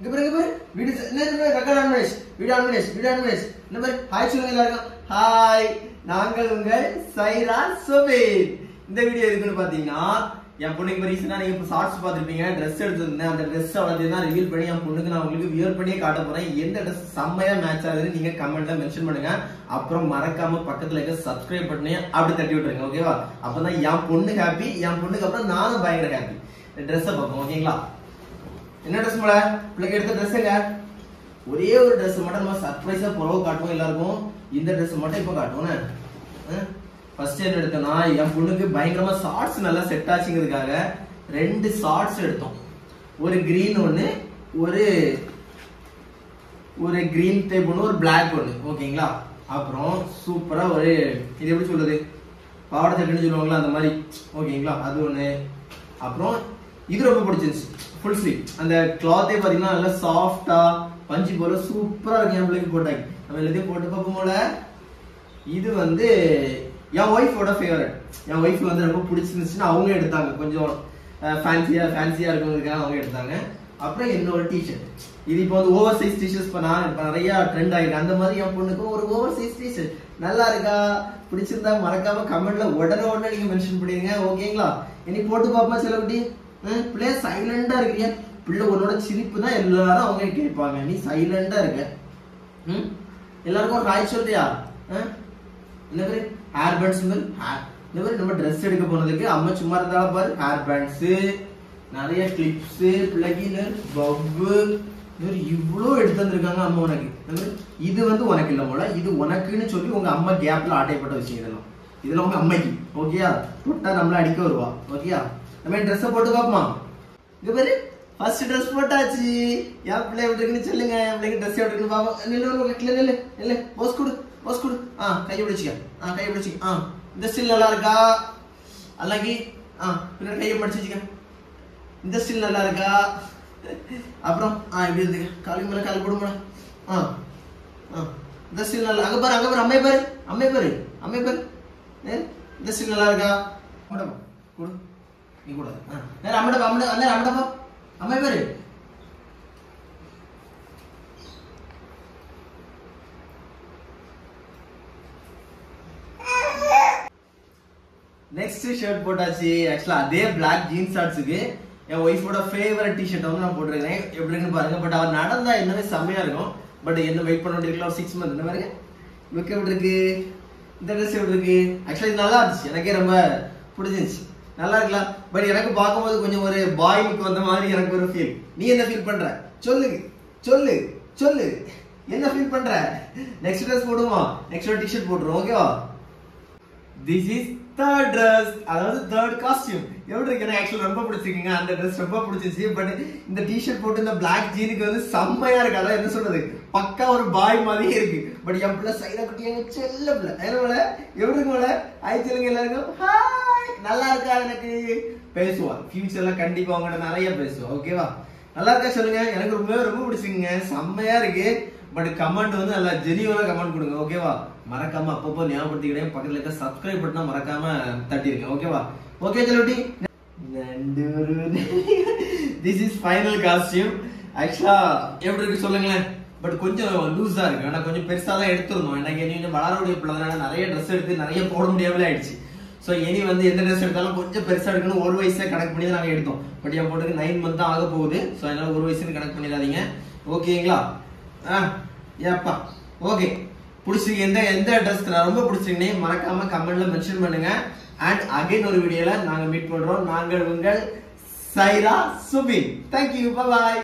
இங்க பாரு இங்க பாரு வீடியோ என்ன ரெக்கார்ட் ஆன் பண்ணிஸ் வீடியோ ஆன் பண்ணிஸ் வீடியோ ஆன் பண்ணிஸ் இந்த பாரு ஹாய் சொல்லுங்க எல்லாருக்கும் ஹாய் நாங்கள் உங்கள் சைரா சுபீர் இந்த வீடியோ எதுக்குன்னு பாத்தீங்கன்னா என் பொண்ணுக்கு இப்போ ரீசெண்டாக நீங்கள் இப்போ ஷார்ட்ஸ் பார்த்துருப்பீங்க ட்ரெஸ் எடுத்திருந்தேன் அந்த ட்ரெஸ் அவ்வளோ தான் ரிவீல் பண்ணி என் பொண்ணுக்கு நான் உங்களுக்கு வியர் பண்ணியே காட்ட போறேன் எந்த ட்ரெஸ் செம்மையா மேட்ச் ஆகுதுன்னு நீங்க கமெண்ட்ல மென்ஷன் பண்ணுங்க அப்புறம் மறக்காம பக்கத்துல இருக்க சப்ஸ்கிரைப் பண்ணி அப்படி தட்டி விட்டுருங்க ஓகேவா அப்பதான் என் பொண்ணு ஹாப்பி என் பொண்ணுக்கு அப்புறம் நானும் பயங்கர ஹாப்பி ட்ரெஸ்ஸை பார்ப்போம் ஓகேங்களா என்ன ட்ரெஸ் போல பிள்ளைக்கு எடுத்த ட்ரெஸ்ஸுங்க ஒரே ஒரு ட்ரெஸ் மட்டும் நம்ம சர்ப்ரைஸா புறவு காட்டுவோம் எல்லாருக்கும் இந்த ட்ரெஸ் மட்டும் இப்போ காட்டுவோம் ஃபர்ஸ்ட் என்ன எடுத்தோம்னா என் பொண்ணுக்கு பயங்கரமா ஷார்ட்ஸ் நல்லா செட் ஆச்சுங்கிறதுக்காக ரெண்டு ஷார்ட்ஸ் எடுத்தோம் ஒரு கிரீன் ஒன்று ஒரு ஒரு கிரீன் டைப் ஒன்று ஒரு பிளாக் ஒன்று ஓகேங்களா அப்புறம் சூப்பரா ஒரு இது எப்படி சொல்றது பாவாடை சட்டைன்னு சொல்லுவாங்களா அந்த மாதிரி ஓகேங்களா அது ஒன்று அப்புறம் இது ரொம்ப பிடிச்சிருந்துச்சு ஃபுல் ஸ்லீவ் அந்த கிளாத்தே பார்த்தீங்கன்னா நல்லா சாஃப்டா பஞ்சு போல சூப்பரா இருக்கு என் பிள்ளைக்கு போட்டாங்க நம்ம எல்லாத்தையும் போட்டு பார்ப்போம்ல இது வந்து என் ஒய்ஃபோட ஃபேவரட் என் ஒய்ஃப் வந்து ரொம்ப பிடிச்சிருந்துச்சுன்னு அவங்க எடுத்தாங்க கொஞ்சம் ஃபேன்சியா ஃபேன்சியா இருக்கவங்களுக்காக அவங்க எடுத்தாங்க அப்புறம் என்னோட டிஷர்ட் இது இப்போ வந்து ஓவர் சைஸ் டிஷர்ட்ஸ் இப்போ நான் இப்போ நிறைய ட்ரெண்ட் ஆயிருக்கு அந்த மாதிரி என் பொண்ணுக்கும் ஒரு ஓவர் சைஸ் டிஷர்ட் நல்லா இருக்கா பிடிச்சிருந்தா மறக்காம கமெண்ட்ல உடனே உடனே நீங்க மென்ஷன் பண்ணிடுங்க ஓகேங்களா இனி போட்டு பாப்பா சில குட்டி பிள்ளைய சைலண்டா இருக்கிறியா பிள்ளை உன்னோட சிரிப்பு தான் எல்லாரும் அவங்க கேட்பாங்க நீ சைலண்டா இருக்க ம் எல்லாருக்கும் ஒரு ஹாய் சொல்றியா ஆ? இந்த மாதிரி ஹேர் பேண்ட்ஸ் இந்த மாதிரி நம்ம ட்ரெஸ் எடுக்க போனதுக்கு அம்மா சும்மா இருந்தாலும் பாரு ஹேர் பேண்ட்ஸ் நிறைய கிளிப்ஸ் பிளகின் பப்பு இவ்வளோ எடுத்து வந்திருக்காங்க அம்மா உனக்கு இந்த மாதிரி இது வந்து உனக்கு இல்லை போல இது உனக்குன்னு சொல்லி உங்க அம்மா கேப்ல ஆட்டைப்பட்ட விஷயம் இதெல்லாம் இதெல்லாம் உங்க அம்மைக்கு ஓகேயா தொட்டா நம்மள அடிக்க வருவா ஓகேயா நம்ம ட்ரெஸ்ஸை போட்டு பார்ப்போமா இங்க பாரு ஃபர்ஸ்ட் ட்ரெஸ் போட்டாச்சு என் பிள்ளை எப்படி இருக்குன்னு சொல்லுங்க என் பிள்ளைக்கு ட்ரெஸ் எப்படி இருக்குன்னு பாப்போம் நில்லு ஒரு பக்கத்துல நில்லு நில்லு போஸ் கொடு போஸ் கொடு ஆ கையை பிடிச்சிக்க ஆ கையை பிடிச்சிக்க ஆ இந்த ஸ்டில் நல்லா இருக்கா அல்லாங்கி ஆ பின்னாடி கையை பிடிச்சி வச்சுக்க இந்த ஸ்டில் நல்லா இருக்கா அப்புறம் ஆ இப்படி இருக்கு காலுக்கு மேல கால் போடுமா ஆ ஆ இந்த ஸ்டில் நல்லா அங்க பாரு அங்க பாரு அம்மை பாரு அம்மை பாரு அம்மை பாரு ஏ, இந்த ஸ்டில் நல்லா இருக்கா அம்மடப்பா கொடு நீ கூட ஆ நேரம் அம்மடப்பா அம்மட நேரம் அம்மடப்பா அம்மை பாரு நெக்ஸ்ட் ஷர்ட் போட்டாச்சு ஆக்சுவலா அதே பிளாக் ஜீன்ஸ் ஷார்ட்ஸுக்கு என் ஒய்ஃபோட ஃபேவரட் டிஷர்ட் வந்து நான் போட்டிருக்கேன் எப்படி இருக்குன்னு பாருங்க பட் அவர் நடந்தா என்னவே செம்மையா இருக்கும் பட் என்ன வெயிட் பண்ண வேண்டியிருக்கலாம் ஒரு சிக்ஸ் மந்த் இந்த பாருங்க லுக் எப்படி இருக்கு இந்த ட்ரெஸ் எப்படி இருக்கு ஆக்சுவலா இது நல்லா இருந்துச்சு எனக்கே ரொம்ப பிடிச்சிருந்துச்சு நல்லா இருக்கலாம் பட் எனக்கு பார்க்கும்போது கொஞ்சம் ஒரு பாய் லுக் வந்த மாதிரி எனக்கு ஒரு ஃபீல் நீ என்ன ஃபீல் பண்ற சொல்லு சொல்லு சொல்லு என்ன ஃபீல் பண்ற நெக்ஸ்ட் ட்ரெஸ் போடுவோம் நெக்ஸ்ட் டிஷர்ட் போட்டுருவோம் ஓகேவா திஸ் இஸ் தேர்ட் ட்ரெஸ் அதாவது தேர்ட் காஸ்டியூம் எப்படி இருக்கு எனக்கு ஆக்சுவலி ரொம்ப பிடிச்சிருக்குங்க அந்த ட்ரெஸ் ரொம்ப பிடிச்சிருச்சு பட் இந்த டிஷர்ட் போட்டு இந்த பிளாக் ஜீனுக்கு வந்து செம்மையா இருக்கு அதான் என்ன சொல்றது பக்கா ஒரு பாய் மாதிரியே இருக்கு பட் என் பிள்ளை சைடா குட்டி எங்க செல்ல பிள்ளை என்ன போல எப்படி இருக்கு போல ஹாய் சொல்லுங்க எல்லாருக்கும் ஹாய் நல்லா இருக்கா எனக்கு பேசுவா ஃபியூச்சர்ல கண்டிப்பா உங்கள்ட்ட நிறைய பேசுவா ஓகேவா நல்லா இருக்கா சொல்லுங்க எனக்கு ரொம்பவே ரொம்ப பிடிச்சிருக்குங்க செம்மையா இருக்கு பட் கமெண்ட் வந்து நல்லா ஜெனியூனா கமெண்ட் கொடுங்க ஓகேவா மறக்காம அப்பப்போ ஞாபகப்படுத்திக்கிட்டே பக்கத்துல இருக்க சப்ஸ்கிரைப் பட்டனா மறக்காம தட்டிருங்க ஓகேவா ஓகே செல்லுட்டி திஸ் இஸ் ஃபைனல் காஸ்டியூம் ஆக்சுவலா எப்படி இருக்கு சொல்லுங்களேன் பட் கொஞ்சம் லூஸா இருக்கு ஆனா கொஞ்சம் பெருசா தான் எடுத்துருந்தோம் எனக்கு இனி கொஞ்சம் வளரக்கூடிய பிள்ளைனால நிறைய ட்ரெஸ் எடுத்து நிறைய போட முடியாமலே ஆயிடுச்சு ஸோ இனி வந்து எந்த ட்ரெஸ் எடுத்தாலும் கொஞ்சம் பெருசா எடுக்கணும் ஒரு வயசா கணக்கு பண்ணி தான் நாங்கள் எடுத்தோம் பட் என் பொண்ணுக்கு நைன் மந்த் தான் ஆக போகுது ஸோ அதனால ஒரு வயசுன்னு கணக்கு பண்ணிடாதீங்க ஓகேங்களா ஆ ஏப்பா ஓகே பிடிச்சிருக்கு எந்த எந்த ட்ரெஸ் நான் ரொம்ப பிடிச்சிருக்கனே மறக்காம கமெண்ட்ல மென்ஷன் பண்ணுங்க அண்ட் அகைன் ஒரு வீடியோல நாங்க மீட் பண்றோம் நாங்கள் உங்கள் சைரா சுபின் தேங்க்யூ பாய்